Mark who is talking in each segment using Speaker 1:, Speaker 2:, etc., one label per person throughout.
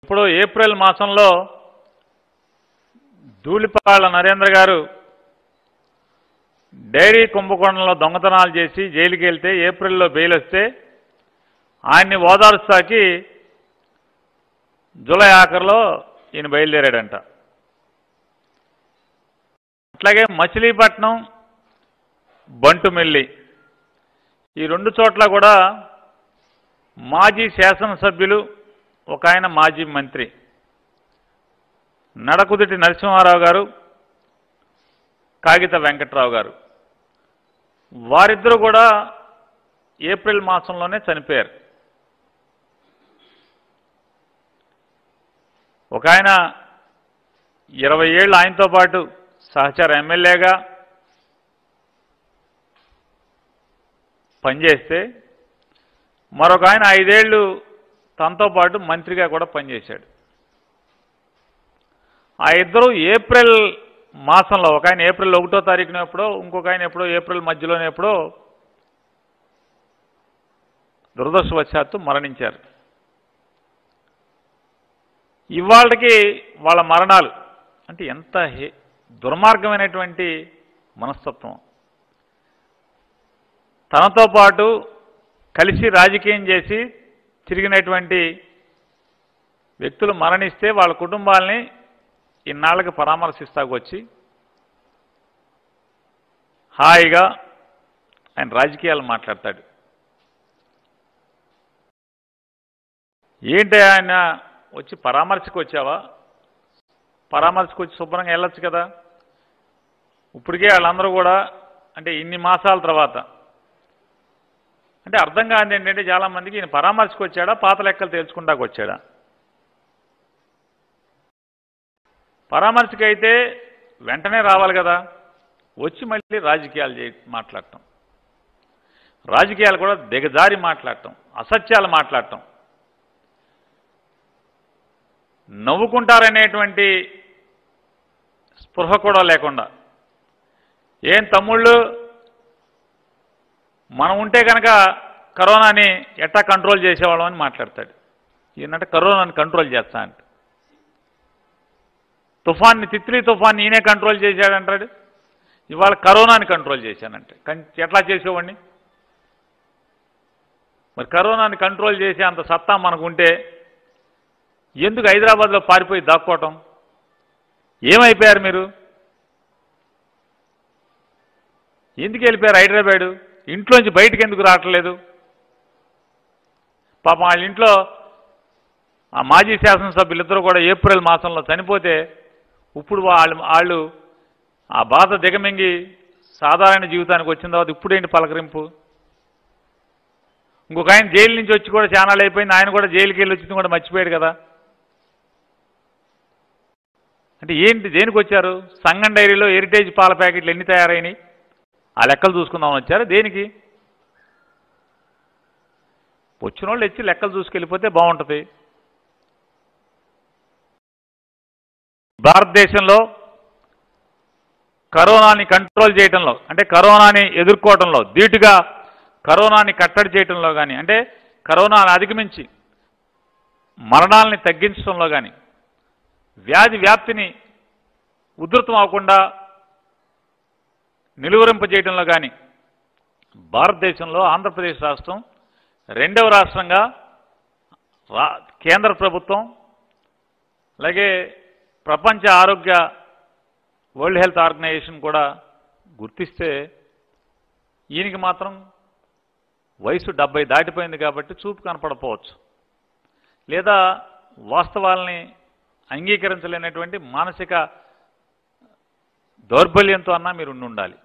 Speaker 1: ఇప్పుడు ఏప్రిల్ మాసంలో ధూళిపాళ నరేంద్ర గారు డైరీ కుంభకోణంలో దొంగతనాలు చేసి జైలుకి వెళ్తే ఏప్రిల్లో బెయిల్ వస్తే ఆయన్ని ఓదార్స్తాకి జూలై ఆఖరిలో ఈయన బయలుదేరాడంట అట్లాగే మచిలీపట్నం బంటుమిల్లి ఈ రెండు చోట్ల కూడా మాజీ శాసనసభ్యులు ఒక ఆయన మాజీ మంత్రి నడకుదిటి నరసింహారావు గారు కాగిత వెంకట్రావు గారు వారిద్దరూ కూడా ఏప్రిల్ మాసంలోనే చనిపోయారు ఒక ఆయన ఇరవై ఏళ్ళు ఆయనతో పాటు సహచార ఎమ్మెల్యేగా పనిచేస్తే మరొక ఆయన ఐదేళ్లు తనతో పాటు మంత్రిగా కూడా పనిచేశాడు ఆ ఇద్దరు ఏప్రిల్ మాసంలో ఒక ఆయన ఏప్రిల్ ఒకటో తారీఖున ఎప్పుడో ఇంకొక ఆయన ఎప్పుడో ఏప్రిల్ మధ్యలోనే ఎప్పుడో దురదృష్టవశాత్తు మరణించారు ఇవాళకి వాళ్ళ మరణాలు అంటే ఎంత హే- దుర్మార్గమైనటువంటి మనస్తత్వం తనతో పాటు కలిసి రాజకీయం చేసి తిరిగినటువంటి వ్యక్తులు మరణిస్తే వాళ్ళ కుటుంబాలని ఇన్నాళ్ళకి పరామర్శిస్తాకు వచ్చి హాయిగా ఆయన రాజకీయాలు మాట్లాడతాడు ఏంటి ఆయన వచ్చి పరామర్శకు వచ్చావా పరామర్శకు వచ్చి శుభ్రంగా వెళ్ళొచ్చు కదా ఇప్పటికే వాళ్ళందరూ కూడా అంటే ఇన్ని మాసాల తర్వాత అంటే అర్థం కాదు ఏంటంటే చాలామందికి ఈయన పరామర్శకు వచ్చాడా పాత లెక్కలు తేల్చుకుంటాకు వచ్చాడా పరామర్శకు అయితే వెంటనే రావాలి కదా వచ్చి మళ్ళీ రాజకీయాలు చే మాట్లాడటం రాజకీయాలు కూడా దిగజారి మాట్లాడటం అసత్యాలు మాట్లాడటం నవ్వుకుంటారనేటువంటి స్పృహ కూడా లేకుండా ఏం తమ్ముళ్ళు మనం ఉంటే కనుక కరోనాని ఎట్టా కంట్రోల్ చేసేవాళ్ళం అని మాట్లాడతాడు ఈయనంటే కరోనాని కంట్రోల్ చేస్తా అంట తుఫాన్ని తిత్లీ తుఫాన్ని ఈయనే కంట్రోల్ చేశాడంటాడు ఇవాళ కరోనాని కంట్రోల్ చేశానంటే కన్- ఎట్లా చేసేవాడిని మరి కరోనాని కంట్రోల్ చేసే అంత సత్తా మనకుంటే ఎందుకు హైదరాబాద్లో పారిపోయి దాక్కోవటం ఏమైపోయారు మీరు ఎందుకు వెళ్ళిపోయారు హైదరాబాదు ఇంట్లోంచి బయటికి ఎందుకు రావట్లేదు పాపం వాళ్ళ ఇంట్లో ఆ మాజీ శాసనసభ్యులిద్దరూ కూడా ఏప్రిల్ మాసంలో చనిపోతే ఇప్పుడు వాళ్ళు వాళ్ళు ఆ బాధ దిగమింగి సాధారణ జీవితానికి వచ్చిన తర్వాత ఇప్పుడేంటి పలకరింపు ఇంకొక ఆయన జైలు నుంచి వచ్చి కూడా చాలా అయిపోయింది ఆయన కూడా జైలుకి వెళ్ళి వచ్చింది కూడా మర్చిపోయాడు కదా అంటే ఏంటి దేనికి వచ్చారు సంగం డైరీలో హెరిటేజ్ పాల ప్యాకెట్లు ఎన్ని తయారైనాయి ఆ లెక్కలు చూసుకుందామని వచ్చారు దేనికి వచ్చిన వాళ్ళు వచ్చి లెక్కలు చూసుకెళ్ళిపోతే బాగుంటుంది భారతదేశంలో కరోనాని కంట్రోల్ చేయటంలో అంటే కరోనాని ఎదుర్కోవటంలో ధీటుగా కరోనాని కట్టడి చేయటంలో కానీ అంటే కరోనాను అధిగమించి మరణాలని తగ్గించడంలో కానీ వ్యాధి వ్యాప్తిని ఉధృతం అవ్వకుండా నిలువరింపజేయడంలో కానీ భారతదేశంలో ఆంధ్రప్రదేశ్ రాష్ట్రం రెండవ రాష్ట్రంగా రా కేంద్ర ప్రభుత్వం అలాగే ప్రపంచ ఆరోగ్య వరల్డ్ హెల్త్ ఆర్గనైజేషన్ కూడా గుర్తిస్తే ఈయనకి మాత్రం వయసు డెబ్బై దాటిపోయింది కాబట్టి చూపు కనపడపోవచ్చు లేదా వాస్తవాల్ని అంగీకరించలేనటువంటి మానసిక దౌర్బల్యంతో అన్నా మీరు ఉండి ఉండాలి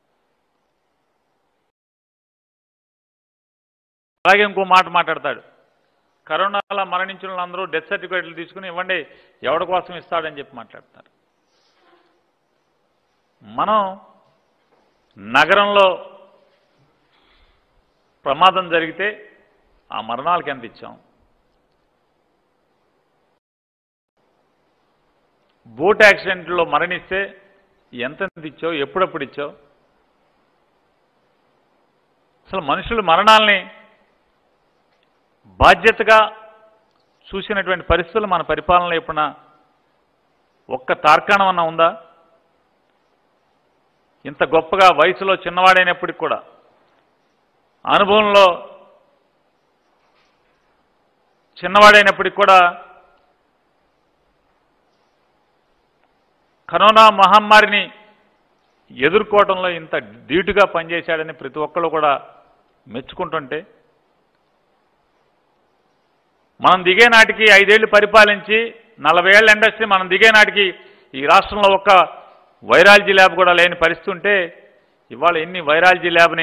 Speaker 1: అలాగే ఇంకో మాట మాట్లాడతాడు కరోనాలో మరణించిన వాళ్ళందరూ డెత్ సర్టిఫికేట్లు తీసుకుని ఇవ్వండి ఎవడి కోసం ఇస్తాడని చెప్పి మాట్లాడతారు మనం నగరంలో ప్రమాదం జరిగితే ఆ మరణాలకు ఎంత ఇచ్చాం బోట్ యాక్సిడెంట్లో మరణిస్తే ఎంత ఎంత ఇచ్చావు ఎప్పుడెప్పుడు ఇచ్చావు అసలు మనుషులు మరణాల్ని బాధ్యతగా చూసినటువంటి పరిస్థితులు మన పరిపాలనలో ఎప్పుడన్నా ఒక్క తార్కాణం అన్న ఉందా ఇంత గొప్పగా వయసులో చిన్నవాడైనప్పటికి కూడా అనుభవంలో చిన్నవాడైనప్పటికి కూడా కరోనా మహమ్మారిని ఎదుర్కోవడంలో ఇంత ధీటుగా పనిచేశాడని ప్రతి ఒక్కళ్ళు కూడా మెచ్చుకుంటుంటే మనం దిగే నాటికి ఐదేళ్లు పరిపాలించి నలభై ఏళ్ళ ఇండస్ట్రీ మనం దిగే నాటికి ఈ రాష్ట్రంలో ఒక్క వైరాలజీ ల్యాబ్ కూడా లేని పరిస్థితి ఉంటే ఇవాళ ఎన్ని వైరాలజీ ల్యాబ్ని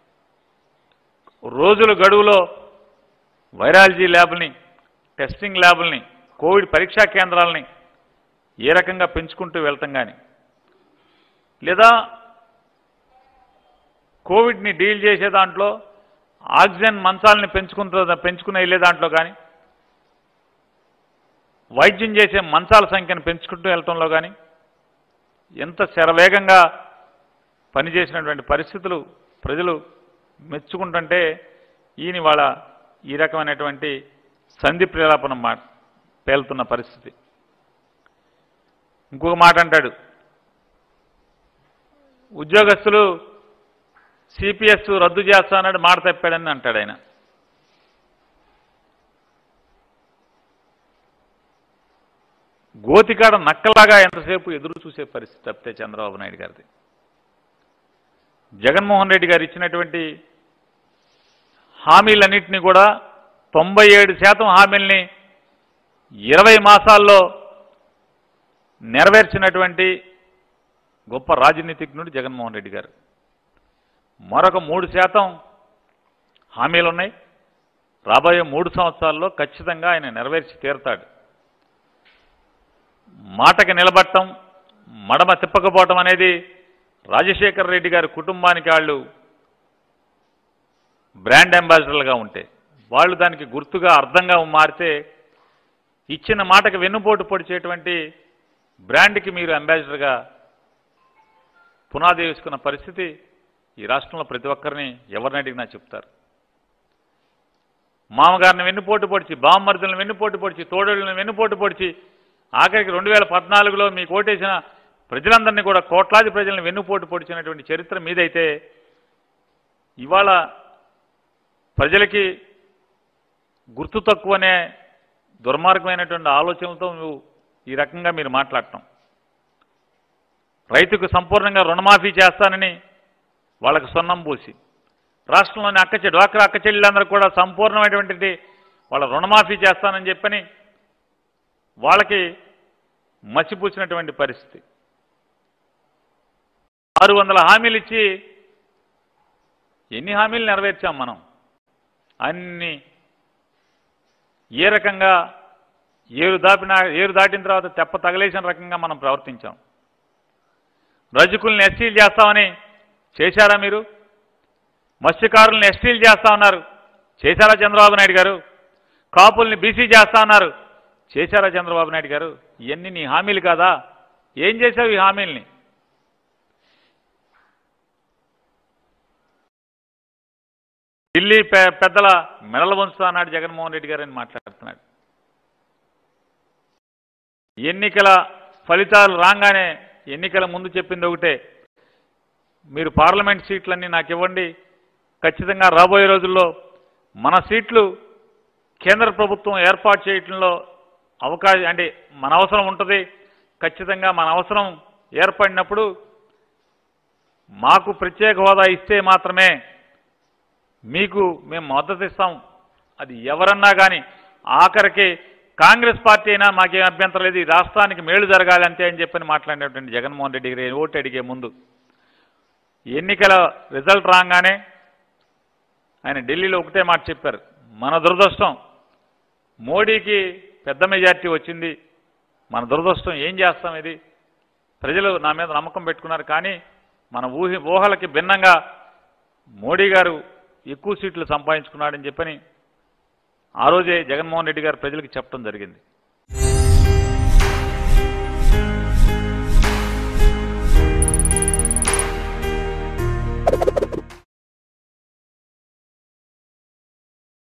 Speaker 1: రోజుల గడువులో వైరాలజీ ల్యాబ్ని టెస్టింగ్ ల్యాబుల్ని కోవిడ్ పరీక్షా కేంద్రాలని ఏ రకంగా పెంచుకుంటూ వెళ్తాం కానీ లేదా కోవిడ్ని డీల్ చేసే దాంట్లో ఆక్సిజన్ మంచాలని పెంచుకుంటూ పెంచుకునే వెళ్ళే దాంట్లో కానీ వైద్యం చేసే మంచాల సంఖ్యను పెంచుకుంటూ వెళ్ళటంలో కానీ ఎంత శరవేగంగా పనిచేసినటువంటి పరిస్థితులు ప్రజలు మెచ్చుకుంటుంటే ఈయన వాళ్ళ ఈ రకమైనటువంటి సంధి ప్రేలాపన మా పేలుతున్న పరిస్థితి ఇంకొక మాట అంటాడు ఉద్యోగస్తులు సిపిఎస్ రద్దు చేస్తానని మాట తప్పాడని అంటాడు ఆయన గోతికాడ నక్కలాగా ఎంతసేపు ఎదురు చూసే పరిస్థితి తప్పితే చంద్రబాబు నాయుడు గారిది జగన్మోహన్ రెడ్డి గారు ఇచ్చినటువంటి హామీలన్నింటినీ కూడా తొంభై ఏడు శాతం హామీల్ని ఇరవై మాసాల్లో నెరవేర్చినటువంటి గొప్ప రాజనీతిజ్ఞుడు జగన్మోహన్ రెడ్డి గారు మరొక మూడు శాతం హామీలు ఉన్నాయి రాబోయే మూడు సంవత్సరాల్లో ఖచ్చితంగా ఆయన నెరవేర్చి తీరుతాడు మాటకి నిలబడటం మడమ తిప్పకపోవటం అనేది రాజశేఖర రెడ్డి గారి కుటుంబానికి వాళ్ళు బ్రాండ్ అంబాసిడర్లుగా ఉంటే వాళ్ళు దానికి గుర్తుగా అర్థంగా మారితే ఇచ్చిన మాటకు వెన్నుపోటు పొడిచేటువంటి బ్రాండ్కి మీరు అంబాసిడర్గా పునాది వేసుకున్న పరిస్థితి ఈ రాష్ట్రంలో ప్రతి ఒక్కరిని ఎవరిని అడిగినా చెప్తారు మామగారిని వెన్నుపోటు పొడిచి బామ్మర్దులను వెన్నుపోటు పొడిచి తోడేళ్ళని వెన్నుపోటు పొడిచి ఆఖరికి రెండు వేల పద్నాలుగులో మీకు ఓటేసిన ప్రజలందరినీ కూడా కోట్లాది ప్రజలను వెన్నుపోటు పొడిచినటువంటి చరిత్ర మీదైతే ఇవాళ ప్రజలకి గుర్తు తక్కువనే దుర్మార్గమైనటువంటి ఆలోచనలతో నువ్వు ఈ రకంగా మీరు మాట్లాడటం రైతుకు సంపూర్ణంగా రుణమాఫీ చేస్తానని వాళ్ళకు సొన్నం పూసి రాష్ట్రంలోని అక్క చె- డ్వాక్రా అక్క చెల్లెలందరూ కూడా సంపూర్ణమైనటువంటి వాళ్ళ రుణమాఫీ చేస్తానని చెప్పని వాళ్ళకి మసిపూసినటువంటి పరిస్థితి ఆరు వందల హామీలు ఇచ్చి ఎన్ని హామీలు నెరవేర్చాం మనం అన్ని ఏ రకంగా ఏరు దాపిన ఏరు దాటిన తర్వాత తెప్ప తగలేసిన రకంగా మనం ప్రవర్తించాం రజకుల్ని ఎస్టీలు చేస్తామని చేశారా మీరు మత్స్యకారుల్ని ఎస్టీలు చేస్తా ఉన్నారు చేశారా చంద్రబాబు నాయుడు గారు కాపుల్ని బీసీ చేస్తా ఉన్నారు చేశారా చంద్రబాబు నాయుడు గారు ఇవన్నీ నీ హామీలు కాదా ఏం చేశావు ఈ హామీల్ని ఢిల్లీ పె- పెద్దల మెడల వంచుతా అన్నాడు జగన్మోహన్ రెడ్డి గారు అని మాట్లాడుతున్నాడు ఎన్నికల ఫలితాలు రాగానే ఎన్నికల ముందు చెప్పింది ఒకటే మీరు పార్లమెంట్ సీట్లన్నీ నాకు ఇవ్వండి ఖచ్చితంగా రాబోయే రోజుల్లో మన సీట్లు కేంద్ర ప్రభుత్వం ఏర్పాటు చేయటంలో అవకాశం అంటే మన అవసరం ఉంటుంది ఖచ్చితంగా మన అవసరం ఏర్పడినప్పుడు మాకు ప్రత్యేక హోదా ఇస్తే మాత్రమే మీకు మేము మద్దతు ఇస్తాం అది ఎవరన్నా కానీ ఆఖరికి కాంగ్రెస్ పార్టీ అయినా మాకేం అభ్యంతరం లేదు ఈ రాష్ట్రానికి మేలు జరగాలి అంతే అని చెప్పని మాట్లాడినటువంటి జగన్మోహన్ రెడ్డి గారు ఓటు అడిగే ముందు ఎన్నికల రిజల్ట్ రాగానే ఆయన ఢిల్లీలో ఒకటే మాట చెప్పారు మన దురదృష్టం మోడీకి పెద్ద మెజార్టీ వచ్చింది మన దురదృష్టం ఏం చేస్తాం ఇది ప్రజలు నా మీద నమ్మకం పెట్టుకున్నారు కానీ మన ఊహి ఊహలకి భిన్నంగా మోడీ గారు ఎక్కువ సీట్లు సంపాదించుకున్నాడని చెప్పని ఆ రోజే జగన్మోహన్ రెడ్డి గారు ప్రజలకు చెప్పడం జరిగింది